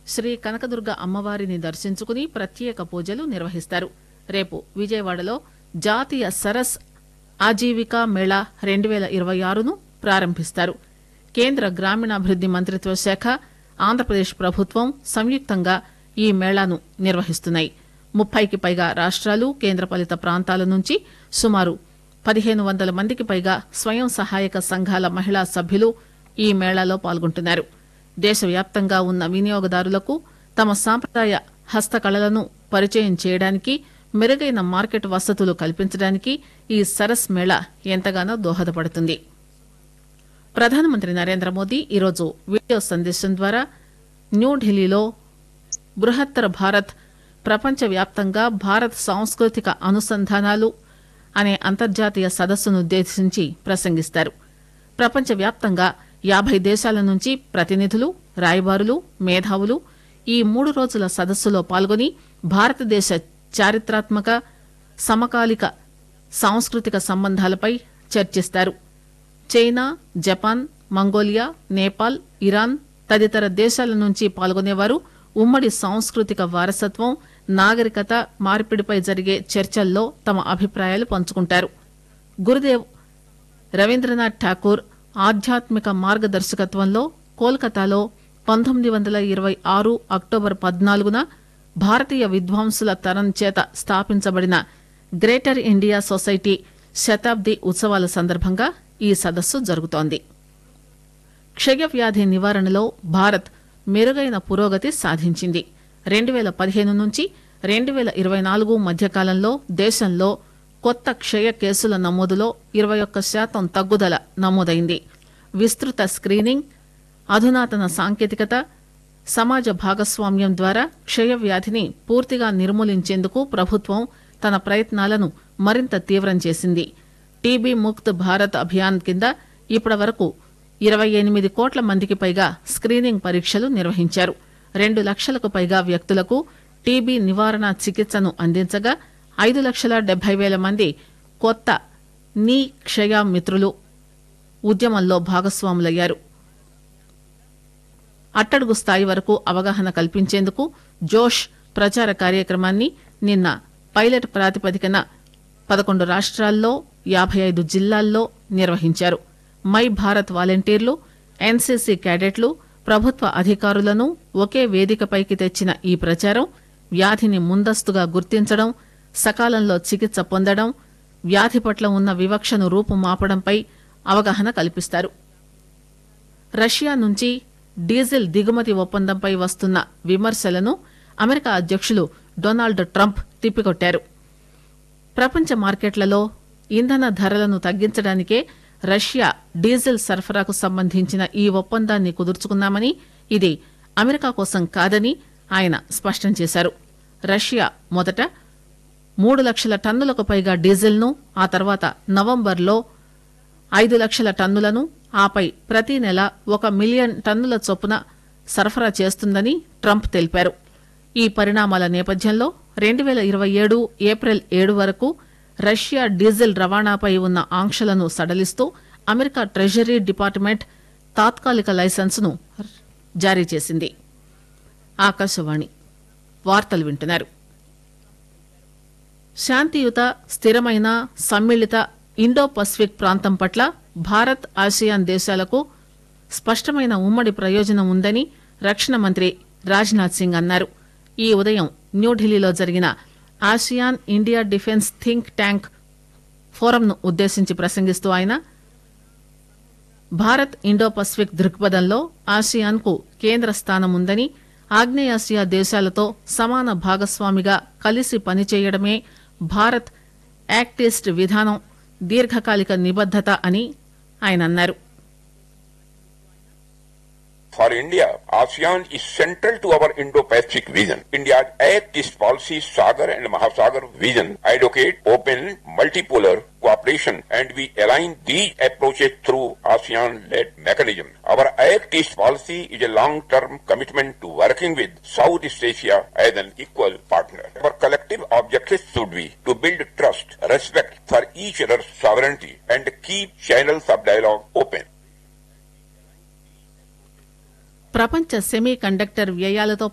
శ్రీ కనకదుర్గ అమ్మవారిని దర్శించుకుని ప్రత్యేక పూజలు నిర్వహిస్తారు రేపు విజయవాడలో జాతీయ సరస్ ఆజీవికా మేళా రెండు పేల ఇరవై ఆరును ప్రారంభిస్తారు కేంద్ర గ్రామీణాభివృద్ది మంత్రిత్వ శాఖ ఆంధ్రప్రదేశ్ ప్రభుత్వం సంయుక్తంగా ఈ మేళాను నిర్వహిస్తున్నాయి ముప్పైకి పైగా రాష్ట్రాలు కేంద్రపాలిత ప్రాంతాల నుంచి సుమారు పదిహేను వందల మందికి పైగా స్వయం సహాయక సంఘాల మహిళా సభ్యులు ఈ మేళాలో పాల్గొంటున్నారు దేశవ్యాప్తంగా ఉన్న వినియోగదారులకు తమ సాంప్రదాయ హస్తకళలను పరిచయం చేయడానికి మెరుగైన మార్కెట్ వసతులు కల్పించడానికి ఈ సరస్ మేళా ఎంతగానో దోహదపడుతుంది ప్రధానమంత్రి నరేంద్ర మోదీ ఈరోజు వీడియో సందేశం ద్వారా న్యూఢిల్లీలో బృహత్తర భారత్ ప్రపంచవ్యాప్తంగా భారత్ సాంస్కృతిక అనుసంధానాలు అనే అంతర్జాతీయ సదస్సును ఉద్దేశించి ప్రసంగిస్తారు ప్రపంచవ్యాప్తంగా యాభై దేశాల నుంచి ప్రతినిధులు రాయబారులు మేధావులు ఈ మూడు రోజుల సదస్సులో పాల్గొని భారతదేశ చారిత్రాత్మక సమకాలిక సాంస్కృతిక సంబంధాలపై చర్చిస్తారు China Japan Mongolia Nepal Iran తదితర దేశాల నుంచి పాల్గొనేవారు ఉమ్మడి సాంస్కృతిక వారసత్వం నాగరికత మార్పిడిపై జరిగే చర్చల్లో తమ అభిప్రాయాలు పంచుకుంటారు గురుదేవ్ రవీంద్రనాథ్ ఠాకూర్ ఆధ్యాత్మిక మార్గదర్శకత్వంలో కోల్కతాలో పంతొమ్మిది వందల ఇరవై ఆరు అక్టోబర్ పద్నాలుగున భారతీయ విద్వాంసుల తరం చేత స్థాపించబడిన గ్రేటర్ ఇండియా సొసైటీ శతాబ్ది ఉత్సవాల సందర్భంగా ఈ సదస్సు జరుగుతోంది క్షయవ్యాధి నివారణలో భారత్ మెరుగైన పురోగతి సాధించింది రెండు పేల పదిహేను నుంచి రెండు పేల ఇరవై నాలుగు మధ్యకాలంలో దేశంలో కొత్త క్షయ కేసుల నమోదులో ఇరవై ఒక్క శాతం తగ్గుదల నమోదైంది విస్తృత స్క్రీనింగ్ అధునాతన సాంకేతికత సమాజ భాగస్వామ్యం ద్వారా క్షయవ్యాధిని పూర్తిగా నిర్మూలించేందుకు ప్రభుత్వం తన ప్రయత్నాలను మరింత తీవ్రం చేసింది టీబీ ముక్త్ భారత్ అభియాన్ కింద ఇప్పటి వరకు ఇరవై ఎనిమిది కోట్ల మందికి పైగా స్క్రీనింగ్ పరీక్షలు నిర్వహించారు రెండు లక్షలకు పైగా వ్యక్తులకు టీబీ నివారణ చికిత్సను అందించగా ఐదు లక్షల డెబ్బై వేల మంది కొత్త నీ క్షయ మిత్రులు ఉద్యమంలో భాగస్వాములయ్యారు అట్టడుగు స్థాయి వరకు అవగాహన కల్పించేందుకు జోష్ ప్రచార కార్యక్రమాన్ని నిన్న పైలట్ ప్రాతిపదికన పదకొండు రాష్ట్రాల్లో యాభై ఐదు జిల్లాల్లో నిర్వహించారు మై భారత్ వాలంటీర్లు ఎన్సీసీ క్యాడెట్లు ప్రభుత్వ అధికారులను ఒకే వేదికపైకి తెచ్చిన ఈ ప్రచారం వ్యాధిని ముందస్తుగా గుర్తించడం సకాలంలో చికిత్స పొందడం వ్యాధి పట్ల ఉన్న వివక్షను రూపుమాపడంపై అవగాహన కల్పిస్తారు రష్యా నుంచి డీజిల్ దిగుమతి ఒప్పందంపై వస్తున్న విమర్శలను అమెరికా అధ్యక్షులు డొనాల్డ్ ట్రంప్ తిప్పికొట్టారు ప్రపంచ మార్కెట్లలో ఇంధన ధరలను తగ్గించడానికే రష్యా డీజిల్ సరఫరాకు సంబంధించిన ఈ ఒప్పందాన్ని కుదుర్చుకున్నామని ఇది అమెరికా కోసం కాదని ఆయన స్పష్టం చేశారు రష్యా మొదట మూడు లక్షల టన్నులకు పైగా డీజిల్ను ఆ తర్వాత నవంబర్లో ఐదు లక్షల టన్నులను ఆపై ప్రతి నెల ఒక మిలియన్ టన్నుల చొప్పున సరఫరా చేస్తుందని ట్రంప్ తెలిపారు ఈ పరిణామాల నేపథ్యంలో రెండు పేల ఇరవై ఏడు ఏప్రిల్ ఏడు వరకు రష్యా డీజిల్ రవాణాపై ఉన్న ఆంక్షలను సడలిస్తూ అమెరికా ట్రెజరీ డిపార్ట్మెంట్ తాత్కాలిక లైసెన్సును జారీ చేసింది ఆకాశవాణి వార్తలు వింటున్నారు శాంతియుత స్థిరమైన సమ్మిళిత ఇండో పసిఫిక్ ప్రాంతం పట్ల భారత్ ఆసియాన్ దేశాలకు స్పష్టమైన ఉమ్మడి ప్రయోజనం ఉందని రక్షణ మంత్రి రాజ్నాథ్ సింగ్ అన్నారు ఈ ఉదయం న్యూఢిల్లీలో జరిగిన ASEAN India defence think tank ఫోరంను ఉద్దేశించి ప్రసంగిస్తూ ఆయన భారత్ ఇండో పసిఫిక్ దృక్పథంలో ఆసియాన్కు కేంద్ర స్థానం ఉందని ఆగ్నేయాసియా దేశాలతో సమాన భాగస్వామిగా కలిసి పనిచేయడమే భారత్ యాక్ట్ ఈస్ట్ విధానం దీర్ఘకాలిక నిబద్దత అని ఆయన అన్నారు For India, ASEAN is central to our Indo-Pacific vision. India's Act East policy, Sagar and Mahasagar vision advocate open, multipolar cooperation and we align these approaches through ASEAN-led mechanism. Our Act East policy is a long-term commitment to working with Southeast Asia as an equal partner. Our collective objective should be to build trust, respect for each other's sovereignty and keep channels of dialogue open. ప్రపంచ semiconductor వ్యయాలతో